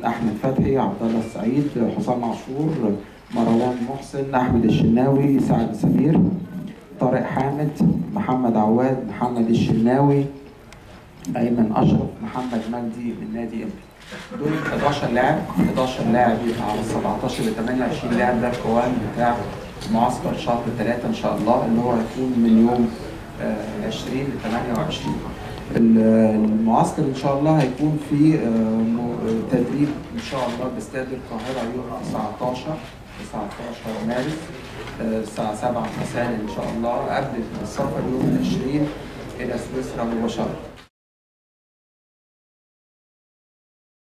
احمد فتحي عبد الله السعيد حسام عاشور مروان محسن احمد الشناوي سعد سمير طارق حامد محمد عواد محمد الشناوي ايمن اشرف محمد مجدي من نادي امبي دول 11 لاعب 11 لاعب يبقى على 17 ل 28 لاعب ده القوام بتاع معسكر شهر 3 ان شاء الله اللي هو هيكون من يوم آه، 20 ل 28 المعسكر ان شاء الله هيكون في آه، م- تدريب ان شاء الله باستاد القاهره يوم 19 19 مارس آه، الساعه 7 مساء ان شاء الله قبل السفر يوم 20 الى سويسرا مباشره